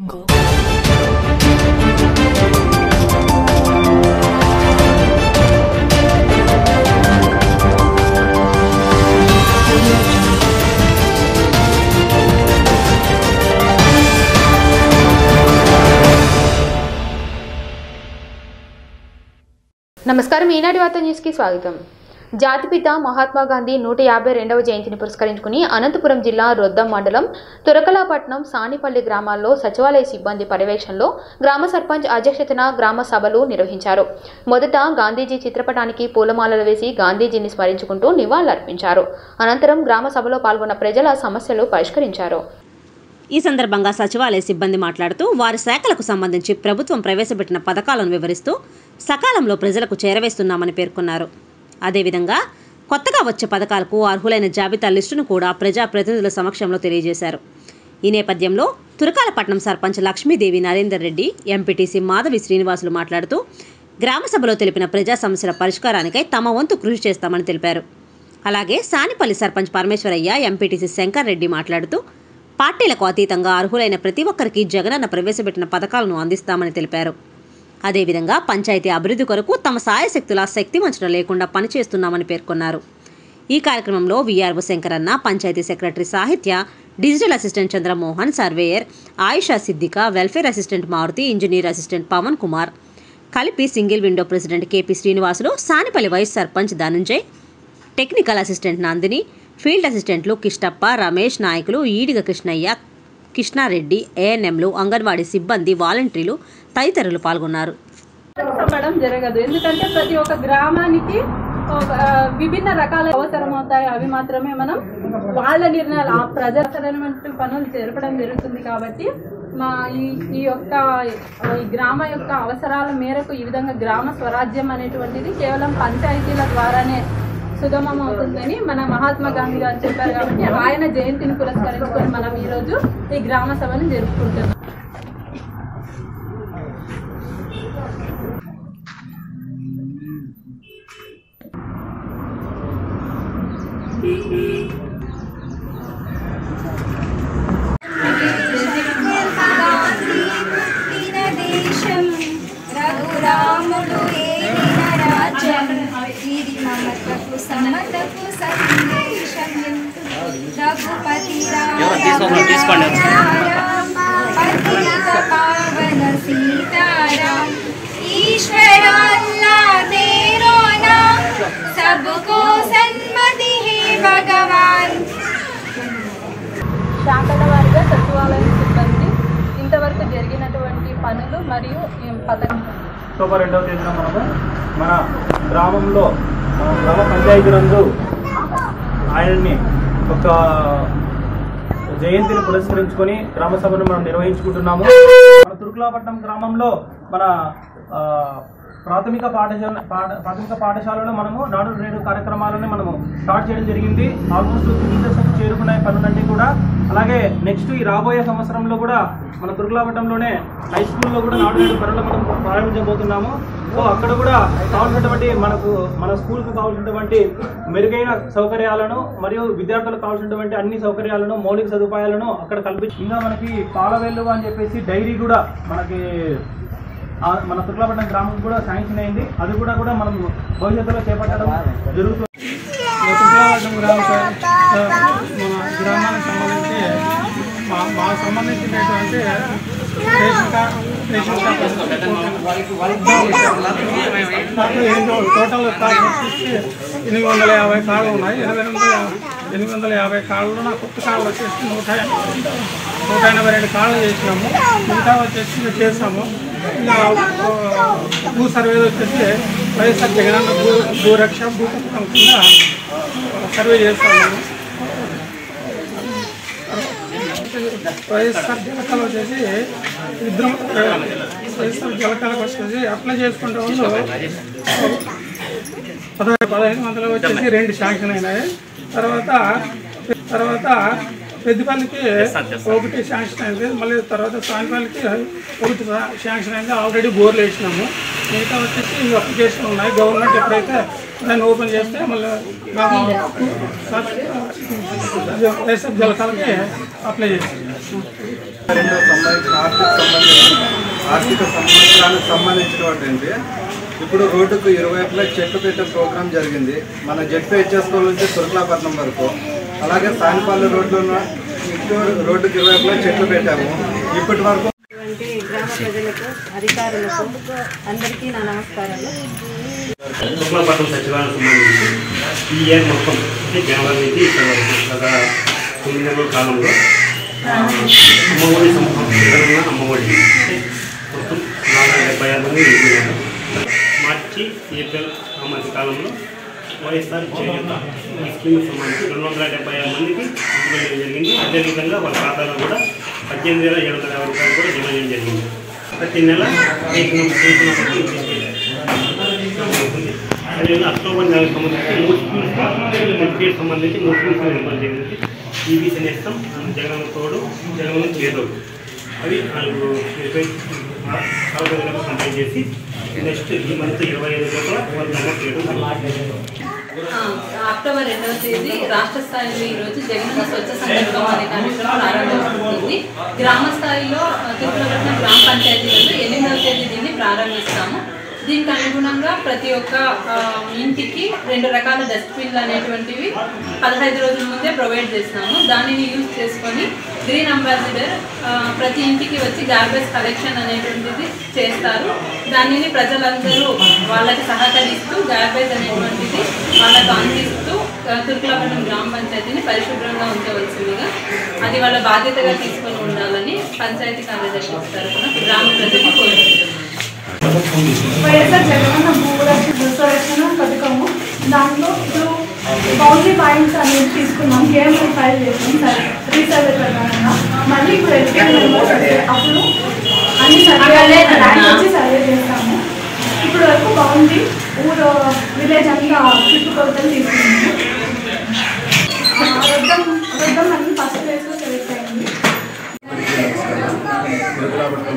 నమస్కారం ఈనాటి వార్త న్యూస్కి స్వాగతం జాతిపిత మహాత్మా గాంధీ నూట యాభై రెండవ జయంతిని పురస్కరించుకుని అనంతపురం జిల్లా రొద్దం మండలం తురకలాపట్నం సానిపల్లి గ్రామాల్లో సచివాలయ సిబ్బంది పర్యవేక్షణలో గ్రామ సర్పంచ్ అధ్యక్షతన గ్రామ సభలు నిర్వహించారు మొదట గాంధీజీ చిత్రపటానికి పూలమాలలు వేసి గాంధీజీని స్మరించుకుంటూ నివాళులర్పించారు అనంతరం గ్రామ సభలో పాల్గొన్న ప్రజల సమస్యలు పరిష్కరించారు ఈ సందర్భంగా సచివాలయ సిబ్బంది మాట్లాడుతూ వారి శాఖలకు సంబంధించి ప్రభుత్వం ప్రవేశపెట్టిన పథకాలను వివరిస్తూ సకాలంలో ప్రజలకు చేరవేస్తున్నామని పేర్కొన్నారు అదేవిధంగా కొత్తగా వచ్చే పథకాలకు అర్హులైన జాబితా లిస్టును కూడా ప్రజాప్రతినిధుల సమక్షంలో తెలియజేశారు ఈ నేపథ్యంలో తురకాలపట్నం సర్పంచ్ లక్ష్మీదేవి నరేందర్ రెడ్డి ఎంపీటీసీ మాధవి శ్రీనివాసులు మాట్లాడుతూ గ్రామ సభలో తెలిపిన ప్రజా సమస్యల పరిష్కారానికై తమ వంతు కృషి చేస్తామని తెలిపారు అలాగే సానిపల్లి సర్పంచ్ పరమేశ్వరయ్య ఎంపీటీసీ శంకర్ రెడ్డి మాట్లాడుతూ పార్టీలకు అతీతంగా అర్హులైన ప్రతి ఒక్కరికి జగనన్న ప్రవేశపెట్టిన పథకాలను అందిస్తామని తెలిపారు అదేవిధంగా పంచాయతీ అభివృద్ధి కొరకు తమ సాయశక్తుల శక్తి వంచన లేకుండా పనిచేస్తున్నామని పేర్కొన్నారు ఈ కార్యక్రమంలో VRO Shankaranna panchayat secretary Sahitya digital assistant Chandramohan surveyor Ayusha Siddiqa welfare assistant Maruthi engineer assistant Pavan Kumar కలిపి single window president KP Srinivasulu Sanipalli vice sarpanch Dhananjay technical assistant Nandini field అసిస్టెంట్లు కిష్టప్ప రమేష్ నాయకులు ఈడిగ కృష్ణయ్య కృష్ణారెడ్డి ఏఎన్ఎంలు అంగన్వాడీ సిబ్బంది వాలంటీర్లు తదితరులు పాల్గొన్నారు చెప్పడం జరగదు ఎందుకంటే ప్రతి ఒక్క గ్రామానికి ఒక, ఆ, విభిన్న రకాల అవసరం అవుతాయి అవి మాత్రమే మనం వాళ్ళ నిర్ణయాలు ఆ ప్రజాసరైనటువంటి పనులు జరపడం జరుగుతుంది కాబట్టి మా ఈ ఈ యొక్క ఈ గ్రామ యొక్క అవసరాల మేరకు ఈ విధంగా గ్రామ స్వరాజ్యం అనేటువంటిది కేవలం పంచాయతీల ద్వారానే సుగమం అవుతుందని మన మహాత్మా గాంధీ గారు చెప్పారు కాబట్టి ఆయన జయంతిని పురస్కరించుకొని మనం ఈ రోజు ఈ గ్రామ సభను జరుపుకుంటున్నాం పుట్టిన దేశం రఘురాముడు ఏలిన రాజ్యం ఇది మమతకు సమతకు సందేశం రఘుపతి పతిత పావన సీతారాం ईश्वर अल्लाह तेरो नाम सबको सन्मति है भगवान శాఖల వారిగా సచివాలయం సిబ్బంది ఇంతవరకు జరిగినటువంటి పనులు మరియు ఈ పథకం అక్టోబర్ రెండవ తేదీన మనము మన గ్రామంలో మన గ్రామ పంచాయతీ నందు ఆయన్ని ఒక జయంతిని పురస్కరించుకొని గ్రామ సభను మనం నిర్వహించుకుంటున్నాము మన తురుకులాపట్నం గ్రామంలో మన ఆ, ప్రాథమిక పాఠశాల పాఠ- ప్రాథమిక పాఠశాలలో మనము నాడు నేడు కార్యక్రమాలను మనము స్టార్ట్ చేయడం జరిగింది ఆల్మోస్ట్ తుది దశకు చేరుకున్నాయి పనులన్నీ కూడా అలాగే నెక్స్ట్ ఈ రాబోయే సంవత్సరంలో కూడా మన దుర్గలాపట్నంలోనే హై స్కూల్లో కూడా నాడు నేడు పనులు మనం ప్రారంభించబోతున్నాము సో అక్కడ కూడా కావాల్సినటువంటి మనకు మన స్కూల్కు కావాల్సినటువంటి మెరుగైన సౌకర్యాలను మరియు విద్యార్థులకు కావాల్సినటువంటి అన్ని సౌకర్యాలను మౌలిక సదుపాయాలను అక్కడ కల్పించి ఇంకా మనకి పాలవేళ్ళు అని చెప్పేసి డైరీ కూడా మనకి ఆ మన తుర్లాపట్నం గ్రామం కూడా శాంక్షన్ అయింది అది కూడా కూడా మనం భవిష్యత్తులో చేపట్టడం జరుగుతుంది తుర్లాపట్నం గ్రామ స- స- మన గ్రామానికి సంబంధించి మా మా సంబంధించినటువంటి రేషన్ కార్డు రేషన్ కార్డు ఏంటో టోటల్ కార్డు వచ్చేసి ఎనిమిది వందల యాభై కార్డులు ఉన్నాయి ఎనిమిది వందల యాభై ఎనిమిది వందల యాభై కార్డులు నా కొత్త కార్డులు వచ్చేసి నూట నూట ఎనభై రెండు కార్డులు చేసినాము మిగతా వచ్చేసి మేము చేసాము ఇంకా ఆ, భూ సర్వే వచ్చేసి వైఎస్ఆర్ జగనన్న భూ భూరక్ష భూ పథకం కింద సర్వే చేస్తాము వైఎస్ఆర్ జలకళ వచ్చేసి ఇద్దరు వైఎస్ఆర్ జలకళకు వచ్చేసి అప్లై చేసుకుంటే వాళ్ళు పదహైదు పదహైదు వందలు వచ్చేసి రెండు శాంక్షన్ అయినాయి తర్వాత తర్వాత పెద్దపల్లికి ఒకటి శాంక్షన్ అయింది మళ్ళీ తర్వాత సాయంపల్లికి ఒకటి శాంక్షన్ అయింది ఆల్రెడీ బోర్లు వేసినాము మిగతా వచ్చేసి ఇవి అప్లికేషన్ ఉన్నాయి గవర్నమెంట్ ఎప్పుడైతే దాన్ని ఓపెన్ చేస్తే మళ్ళీ వైఎస్ఆర్ జలకాలకి అప్లై చేస్తాం రెండు సంబంధించిన ఆర్థిక ఆర్థిక సంవత్సరానికి సంబంధించినటువంటి ఇప్పుడు రోడ్డుకు ఇరువైపులా చెట్లు పెట్టే ప్రోగ్రాం జరిగింది మన జెడ్పీహెచ్ఎస్ స్కూల్ నుంచి తుర్కలాపట్నం వరకు అలాగే సానిపల్లి రోడ్లో ఇటు రోడ్డుకి ఇరువైపులా చెట్లు పెట్టాము ఇప్పటి వరకు అటువంటి గ్రామ ప్రజలకు అధికారులకు అందరికీ నా నమస్కారాలు శుక్లపట్నం సచివాలయం సంబంధించి ఈ ఇయర్ మొత్తం అంటే జనవరి నుంచి ఇప్పటి వరకు గత తొమ్మిది నెలల కాలంలో ఆ, అమ్మఒడి సంస్థ అమ్మఒడి అంటే మొత్తం నాలుగు వందల డెబ్బై ఆరు మంది వెళ్ళిపోయారు మార్చి ఏప్రిల్ ఆ మధ్య కాలంలో వైఎస్ఆర్ చేయూత ఈ స్కీమ్ సంబంధించి రెండు వందల డెబ్బై ఆరు మందికి జమ చేయడం జరిగింది అదేవిధంగా వాళ్ళ ఖాతాలో కూడా పద్దెనిమిది వేల ఏడు వందల యాభై రూపాయలు కూడా జమ చేయడం జరిగింది ప్రతి నెల వేతనం వేతనం బట్టి తీసుకెళ్ళారు అదేవిధంగా అక్టోబర్ నెలకు సంబంధించి మూడు స్కీమ్స్ సంబంధించి మూడు స్కీమ్స్ ఏర్పాటు జరిగింది ఈబీసీ నేస్తం జగన్ తోడు జగన్ చేదోడు అవి నాలుగు కాలపరిలకు కంప్లీట్ చేసి నెక్స్ట్ ఈ మంత్ ఇరవై ఐదు లోపల వాళ్ళు నమోదు చేయడం జరుగుతుంది. ఆ, అక్టోబర్ రెండవ తేదీ రాష్ట్ర స్థాయిలో ఈ రోజు జగన్ స్వచ్ఛ సందర్భం అనే కార్యక్రమం ప్రారంభించబడుతుంది గ్రామ స్థాయిలో ఆ, తిరుపతిపట్నం గ్రామ పంచాయతీలలో ఎనిమిదవ తేదీ దీన్ని ప్రారంభిస్తాము దీనికి అనుగుణంగా ప్రతి ఒక్క ఆ, ఇంటికి రెండు రకాల డస్ట్బిన్లు అనేటువంటివి పదహైదు రోజుల ముందే ప్రొవైడ్ చేస్తున్నాము దానిని యూజ్ చేసుకొని గ్రీన్ అంబాసిడర్ ఆ, ప్రతి ఇంటికి వచ్చి గార్బేజ్ కలెక్షన్ అనేటువంటిది చేస్తారు దానిని ప్రజలందరూ వాళ్ళకి సహకరిస్తూ గార్బేజ్ అనేటువంటిది వాళ్ళకు అందిస్తూ ఆ, తుర్కులపట్నం గ్రామ పంచాయతీని పరిశుభ్రంగా ఉంచవలసిందిగా అది వాళ్ళ బాధ్యతగా తీసుకొని ఉండాలని పంచాయతీ కార్యదర్శి తరఫున గ్రామ ప్రజలు కోరుకుంటున్నాను వైఎస్ఆర్ జగనన్న భూరక్ష భూసరక్షణ పథకము దాంట్లో ఇప్పుడు బౌండరీ పాయింట్స్ అనేది తీసుకున్నాం కేఎంఎల్ ఫైల్ చేసాం సరే రీసర్వే ప్రకారంగా మళ్ళీ ఇప్పుడు ఎడ్యుకేషన్ మెంబర్స్ వస్తే అప్పుడు అన్ని సర్వే ల్యాండ్ వచ్చి సర్వే చేస్తాము ఇప్పుడు వరకు బౌండరీ ఊరు విలేజ్ అంతా చుట్టుకొలతలు తీసుకున్నాము ఆ, వృద్ధం వృద్ధం అన్ని ఫస్ట్ ప్లేస్లో సెలెక్ట్ అయింది తిరుపతిపట్నం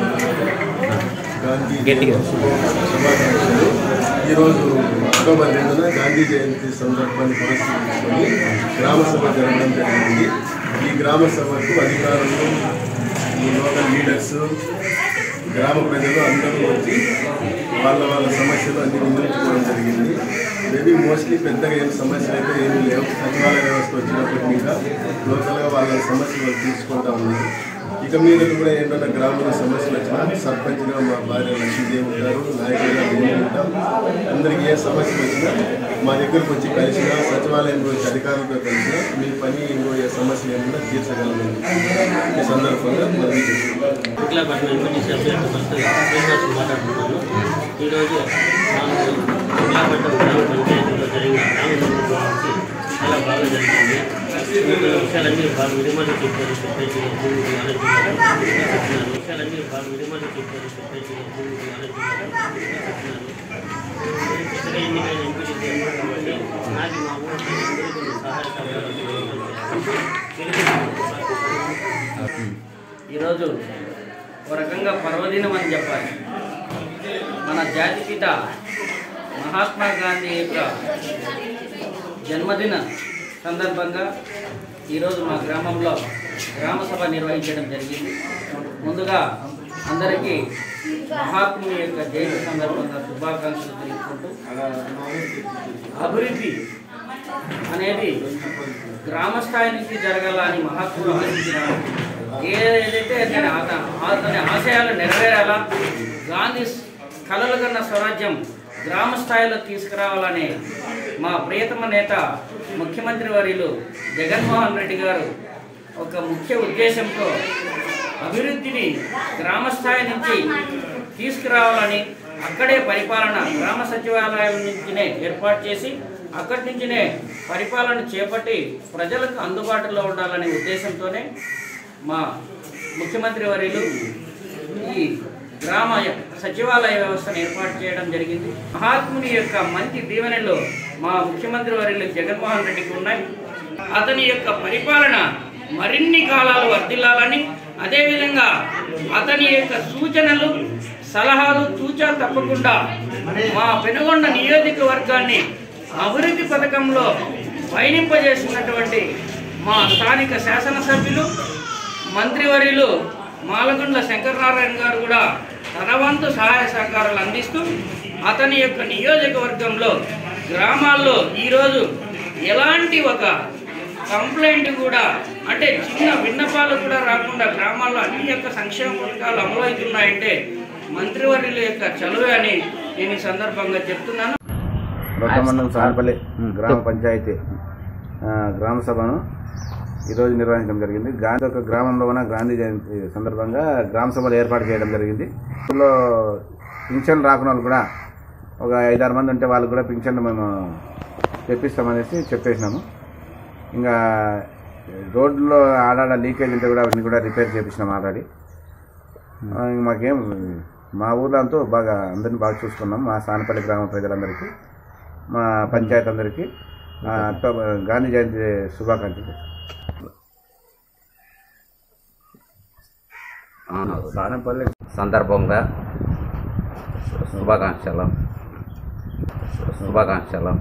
గాంధీ శుభాకాంక్షలు ఈరోజు అక్టోబర్ రెండున గాంధీ జయంతి సందర్భాన్ని పురస్కరించుకొని గ్రామ సభ జరగడం జరిగింది ఈ గ్రామ సభకు అధికారులు ఈ లోకల్ లీడర్స్ గ్రామ ప్రజలు అందరూ వచ్చి వాళ్ళ వాళ్ళ సమస్యలు అన్ని వివరించుకోవడం జరిగింది మేబీ మోస్ట్లీ పెద్దగా ఏం సమస్యలు అయితే ఏమీ లేవు సచివాలయ వ్యవస్థ వచ్చినప్పటికీ ఇంకా లోకల్గా వాళ్ళ సమస్యలు వాళ్ళు తీసుకుంటా ఉన్నారు ఇక మీద కూడా ఏంటంటే గ్రామంలో సమస్యలు వచ్చినా సర్పంచ్గా మా భార్య లక్ష్మీదేవి ఉంటారు నాయకులుగా మేము ఉంటాం అందరికీ ఏ సమస్య వచ్చినా మా దగ్గరకు వచ్చి కలిసినా సచివాలయం వచ్చి అధికారులతో కలిసినా మీ పని ఇంకో ఏ సమస్య ఏమన్నా తీర్చగలము ఈ సందర్భంగా మనం చెప్తున్నాం శుక్లాపట్నం ఎంపీటీసీ అభ్యర్థి ఫస్ట్ శ్రీనివాస్ మాట్లాడుతున్నాను ఈరోజు మాకు శుక్లాపట్నం గ్రామ పంచాయతీలో జరిగిన గ్రామ సభ గురించి చాలా బాగా జరిగింది నూతన విషయాలన్నీ బాగా విడిమని చెప్పారు సొసైటీ భూమికి ఆలోచించారు చెప్తున్నాను విషయాలన్నీ బాగా విడిమని చెప్పారు సొసైటీ భూమికి ఆలోచించారు చెప్తున్నాను కొత్తగా ఎన్నికైన ఎంపీటీసీ అన్నారు కాబట్టి నాకు మా ఊరు అందరూ కొన్ని సహాయ సహకారాలు ఈరోజు ఒక రకంగా పర్వదినం అని చెప్పాలి మన జాతిపిత మహాత్మా గాంధీ యొక్క జన్మదిన సందర్భంగా ఈరోజు మా గ్రామంలో గ్రామ సభ నిర్వహించడం జరిగింది ముందుగా అందరికీ మహాత్ముని యొక్క జయంతి సందర్భంగా శుభాకాంక్షలు తెలుపుకుంటూ అభివృద్ధి అనేది గ్రామ స్థాయి నుంచి జరగాలని మహాత్ముడు ఆశించినారు ఏదైతే అతని ఆత- అతని ఆశయాలు నెరవేరాలా గాంధీ కలలు కన్న స్వరాజ్యం గ్రామ స్థాయిలో తీసుకురావాలనే మా ప్రియతమ నేత ముఖ్యమంత్రి వర్యులు జగన్మోహన్ రెడ్డి గారు ఒక ముఖ్య ఉద్దేశంతో అభివృద్ధిని గ్రామ స్థాయి నుంచి తీసుకురావాలని అక్కడే పరిపాలన గ్రామ సచివాలయం నుంచినే ఏర్పాటు చేసి అక్కడి నుంచినే పరిపాలన చేపట్టి ప్రజలకు అందుబాటులో ఉండాలనే ఉద్దేశంతోనే మా ముఖ్యమంత్రి వర్యులు ఈ గ్రామ సచివాలయ వ్యవస్థను ఏర్పాటు చేయడం జరిగింది మహాత్ముని యొక్క మంచి దీవెనలు మా ముఖ్యమంత్రి వర్యులు జగన్మోహన్ రెడ్డికి ఉన్నాయి అతని యొక్క పరిపాలన మరిన్ని కాలాలు వర్ధిల్లాలని అదేవిధంగా అతని యొక్క సూచనలు సలహాలు తూచా తప్పకుండా మా పెనుగొండ నియోజకవర్గాన్ని అభివృద్ధి పథకంలో పయనింపజేసినటువంటి మా స్థానిక శాసనసభ్యులు మంత్రివర్యులు మాలగుండ్ల శంకరనారాయణ గారు కూడా తన వంతు సహాయ సహకారాలు అందిస్తూ అతని యొక్క నియోజకవర్గంలో గ్రామాల్లో ఈరోజు ఎలాంటి ఒక కంప్లైంట్ కూడా అంటే చిన్న విన్నపాలు కూడా రాకుండా గ్రామాల్లో అన్ని యొక్క సంక్షేమ పథకాలు అమలవుతున్నాయంటే మంత్రివర్యుల యొక్క చలువే అని నేను ఈ సందర్భంగా చెప్తున్నాను రొట్టమండలం సానపల్లి గ్రామ పంచాయతీ ఆ, గ్రామ సభను ఈరోజు నిర్వహించడం జరిగింది గాంధీ ఒక గ్రామంలో ఉన్న గాంధీ జయంతి సందర్భంగా గ్రామ సభలు ఏర్పాటు చేయడం జరిగింది ఊళ్ళో పింఛన్ రాకున్న వాళ్ళు కూడా ఒక ఐదారు మంది ఉంటే వాళ్ళు కూడా పింఛన్లు మేము తెప్పిస్తామనేసి చెప్పేసినాము ఇంకా రోడ్లో ఆడాడ లీకేజ్ ఉంటే కూడా అవన్నీ కూడా రిపేర్ చేపించినాం ఆల్రెడీ ఆ, ఇంక మాకేం మా ఊర్లో అంతా బాగా అందరిని బాగా చూసుకున్నాం మా సానపల్లి గ్రామ ప్రజలందరికీ మా పంచాయతీ అందరికీ ఆ, అక్టోబర్ గాంధీ జయంతి శుభాకాంక్షలు సానపల్లి సందర్భంగా శుభాకాంక్షలు శుభాకాంక్షలు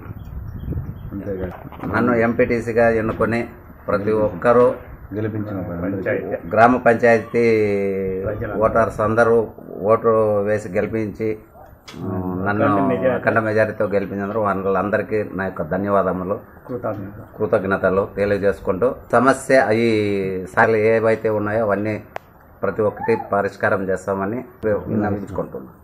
నన్ను ఎంపీటీసీగా ఎన్నుకొని ప్రతి ఒక్కరూ గెలిపించిన గ్రామ పంచాయతీ ఓటర్స్ అందరూ ఓటు వేసి గెలిపించి ఆ, నన్ను అఖండ మెజారిటీతో గెలిపించినందుకు వాళ్ళందరికీ నా యొక్క ధన్యవాదములు కృతజ్ఞత కృతజ్ఞతలు తెలియజేసుకుంటూ సమస్య ఈ సార్లు ఏవైతే ఉన్నాయో అవన్నీ ప్రతి ఒక్కటి పరిష్కారం చేస్తామని విన్నవించుకుంటున్నాను